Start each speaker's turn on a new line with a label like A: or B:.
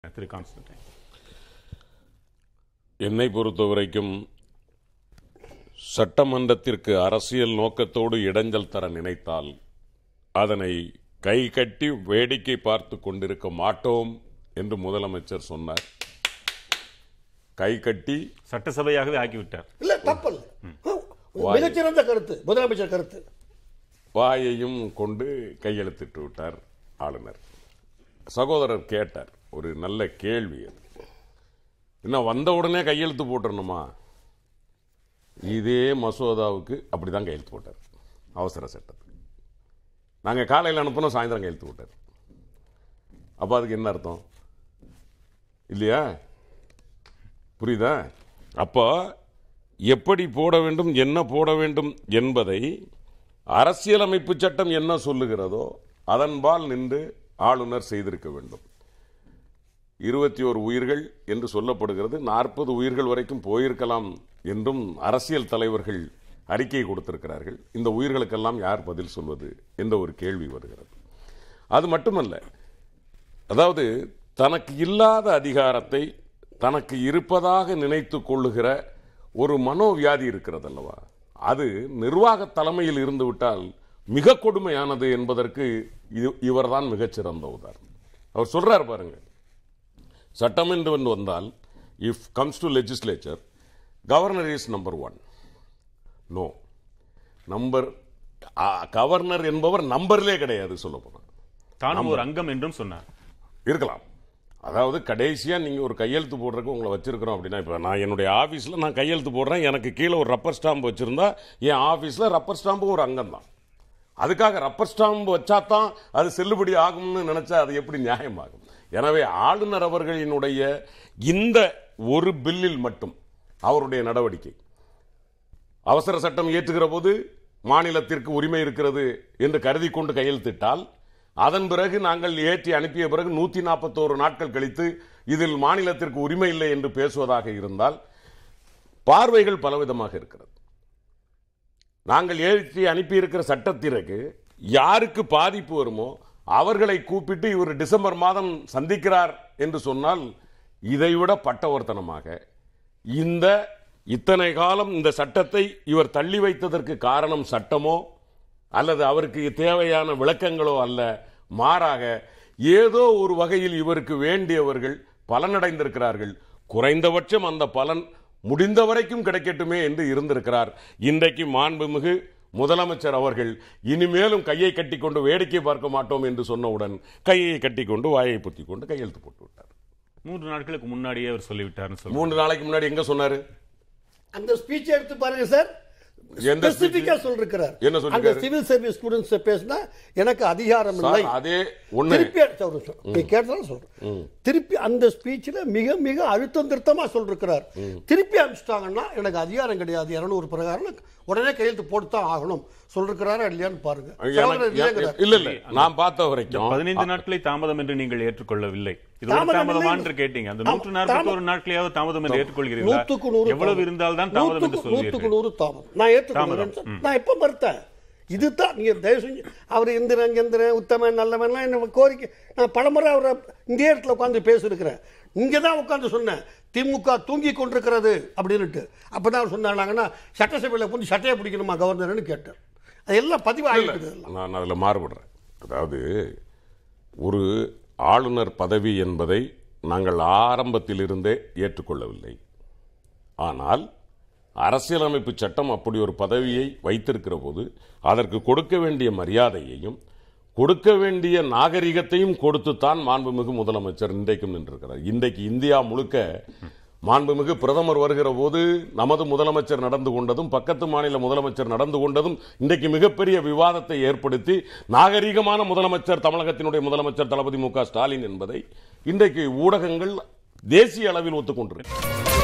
A: திரு Constantine
B: என்னை பொறுத்தவரைக்கும் சட்டமன்றத்திற்கு அரசியல் நோக்கத்தோடு இடைஞ்சல் தர நினைத்தால் அதனை கை கட்டி வேடிக்கை பார்த்து கொண்டிருக்க மாட்டோம் என்று முதலமைச்சர் சொன்னார் கை கட்டி
A: சட்டசபையாகவே ஆக்கிவிட்டார்
C: இல்ல தப்பல்ல மிகச்சிறந்த கருத்து முதலமைச்சர் கருத்து
B: வாயையும் கொண்டு கையெழுத்திட்டு விட்டார் ஆளுநர் சகோதரர் கேட்டார் ஒரு நல்ல கேள்வி அது இன்னும் வந்த உடனே கையெழுத்து போட்டுறணுமா இதே மசோதாவுக்கு அப்படிதான் கையெழுத்து போட்டார் அவசர சட்டத்துக்கு நாங்கள் காலையில் அனுப்புனோம் சாயந்தரம் கையெழுத்து போட்டார் அப்போ அதுக்கு என்ன அர்த்தம் இல்லையா புரியுதா அப்போ எப்படி போட வேண்டும் என்ன போட வேண்டும் என்பதை அரசியலமைப்பு சட்டம் என்ன சொல்லுகிறதோ அதன்பால் நின்று ஆளுநர் செய்திருக்க வேண்டும் இருபத்தி ஓரு உயிர்கள் என்று சொல்லப்படுகிறது நாற்பது உயிர்கள் வரைக்கும் போயிருக்கலாம் என்றும் அரசியல் தலைவர்கள் அறிக்கை கொடுத்திருக்கிறார்கள் இந்த உயிர்களுக்கெல்லாம் யார் பதில் சொல்வது என்ற ஒரு கேள்வி வருகிறது அது மட்டுமல்ல அதாவது தனக்கு இல்லாத அதிகாரத்தை தனக்கு இருப்பதாக நினைத்து கொள்ளுகிற ஒரு மனோவியாதி இருக்கிறது அல்லவா அது நிர்வாக தலைமையில் இருந்து விட்டால் மிக கொடுமையானது என்பதற்கு இது- இவர்தான் மிகச்சிறந்த உதாரணம் அவர் சொல்றார் பாருங்க சட்டம் என்று ஒன்று வந்தால் if comes to legislature governor is number one no number governor என்பவர் நம்பர்லே கிடையாது சொல்ல போனால்
A: தானும் ஒரு அங்கம் என்றும் சொன்னார்
B: இருக்கலாம் அதாவது கடைசியா நீங்க ஒரு கையெழுத்து போடுறதுக்கு உங்களை வச்சிருக்கிறோம் அப்படின்னா இப்ப நான் என்னுடைய ஆபீஸ்ல நான் கையெழுத்து போடுறேன் எனக்கு கீழே ஒரு ரப்பர் ஸ்டாம்ப் வச்சிருந்தா என் ஆபீஸ்ல ரப்பர் ஸ்டாம்பு ஒரு அங்கம் தான் அதுக்காக ரப்பர் ஸ்டாம்ப் வச்சாதான் அது செல்லுபடி ஆகும்னு நினைச்சா அது எப்படி நியாயமாகும் எனவே ஆளுநர் அவர்களினுடைய இந்த ஒரு பில்லில் மட்டும் அவருடைய நடவடிக்கை அவசர சட்டம் இயற்றுகிற போது மாநிலத்திற்கு உரிமை இருக்கிறது என்று கருதி கொண்டு கையெழுத்திட்டால் அதன் பிறகு நாங்கள் ஏற்றி அனுப்பிய பிறகு நூத்தி நாற்பத்தோரு நாட்கள் கழித்து இதில் மாநிலத்திற்கு உரிமை இல்லை என்று பேசுவதாக இருந்தால் பார்வைகள் பலவிதமாக இருக்கிறது நாங்கள் ஏற்றி அனுப்பியிருக்கிற சட்டத்திற்கு யாருக்கு பாதிப்பு வருமோ அவர்களை கூப்பிட்டு இவர் டிசம்பர் மாதம் சந்திக்கிறார் என்று சொன்னால் இதைவிட பட்டவர்த்தனமாக இந்த இத்தனை காலம் இந்த சட்டத்தை இவர் தள்ளி வைத்ததற்கு காரணம் சட்டமோ அல்லது அவருக்கு தேவையான விளக்கங்களோ அல்ல மாறாக ஏதோ ஒரு வகையில் இவருக்கு வேண்டியவர்கள் பலனடைந்திருக்கிறார்கள் குறைந்தபட்சம் அந்த பலன் முடிந்த வரைக்கும் கிடைக்கட்டுமே என்று இருந்திருக்கிறார் இன்றைக்கு மாண்புமிகு முதலமைச்சர் அவர்கள் இனிமேலும் கையை கட்டிக்கொண்டு வேடிக்கை பார்க்க மாட்டோம் என்று சொன்னவுடன் கையை கட்டிக்கொண்டு வாயை பொத்திக் கொண்டு கையெழுத்து போட்டு விட்டார்
A: மூன்று நாட்களுக்கு முன்னாடியே அவர் சொல்லிவிட்டார்னு சொல்லுவார்
B: மூன்று நாளைக்கு முன்னாடி எங்க சொன்னாரு
C: அந்த ஸ்பீச் எடுத்து பாருங்க சார்
B: எந்த speech?
C: ஸ்பெசிபிக்கா சொல்லிருக்கிறார்
B: என்ன சொல்லிருக்காரு?
C: அந்த சிவில் சர்வீஸ் ஸ்டூடெண்ட்ஸ் பேசினா எனக்கு அதிகாரம் இல்லை
B: சார், அதே ஒண்ணு
C: திருப்பி அடிச்ச ஒரு சொல். நீ கேட்டதால சொல்றேன் திருப்பி அந்த ஸ்பீச்ல மிக மிக அழுத்தம் திருத்தமா சொல்லிருக்கிறார் திருப்பி அனுப்பிச்சிட்டாங்கன்னா எனக்கு அதிகாரம் கிடையாது இருநூறு பிரகாரம் உடனே கையெழுத்து போட்டுத்தான் ஆகணும் சொல்லிருக்கிறாரா இல்லையான்னு பாருங்க சகோதரர்
B: எனக்கு-
C: இல்லைங்கிறார்.
B: இல்ல இல்ல நான் பார்த்த வரைக்கும்
A: பதினைந்து நாட்களை தாமதம் என்று நீங்கள் ஏற்றுக்கொள்ளவில்லை இது ஒரு
C: தாமதம்
A: தாமதமா
C: இல்லை.
A: என்று கேட்டீங்க அந்த
C: ஆமா,
A: நூற்று நாற்பத்தி ஒரு
C: தாமதம்.
A: நாட்களையாவது தாமதம் என்று ஏற்றுக்கொள்கிறீர்களா
C: நூத்துக்கு நூறு
A: எவ்வளவு
C: தாமதம்.
A: இருந்தால் தான் தாமதம் என்று
C: நூத்துக்கு- நூத்துக்கு
A: சொல்வீர்கள்
C: நூறு தாமதம் நான் ஏற்றுக்கொள்கிறேன்
A: தாமதம்.
C: சார். நான் எப்ப மறுத்தேன் இதுதான் நீங்க தயவு செஞ்சு அவர் இந்திரன் இந்திரன் உத்தமன் நல்லவன்லாம் என்ன கோரிக்கை நான் பலமுறை அவரை இந்த இடத்துல உட்காந்து பேசியிருக்கிறேன் இங்கே தான் உட்காந்து சொன்னேன் திமுக தூங்கி கொண்டிருக்கிறது அப்படின்னுட்டு அப்பதான் அவர் சொன்னாங்கன்னா சட்டசபையில் வந்து சட்டையை பிடிக்கணுமா கவர்னர்னு கேட்டேன் அதெல்லாம் பதிவு ஆகிட்டு
B: நான் அதுல மாறுபடுறேன் அதாவது ஒரு ஆளுநர் பதவி என்பதை நாங்கள் ஆரம்பத்திலிருந்தே ஏற்றுக்கொள்ளவில்லை ஆனால் அரசியலமைப்பு சட்டம் அப்படி ஒரு பதவியை வைத்திருக்கிற போது அதற்கு கொடுக்க வேண்டிய மரியாதையையும் கொடுக்க வேண்டிய நாகரிகத்தையும் கொடுத்துத்தான் மாண்புமிகு முதலமைச்சர் இன்றைக்கும் நின்றிருக்கிறார் இன்றைக்கு இந்தியா முழுக்க மாண்புமிகு பிரதமர் வருகிற போது நமது முதலமைச்சர் நடந்து கொண்டதும் பக்கத்து மாநில முதலமைச்சர் நடந்து கொண்டதும் இன்றைக்கு மிகப்பெரிய விவாதத்தை ஏற்படுத்தி நாகரிகமான முதலமைச்சர் தமிழகத்தினுடைய முதலமைச்சர் தளபதி மு க ஸ்டாலின் என்பதை இன்றைக்கு ஊடகங்கள் தேசிய அளவில் ஒத்துக்கொண்டிருக்கிறது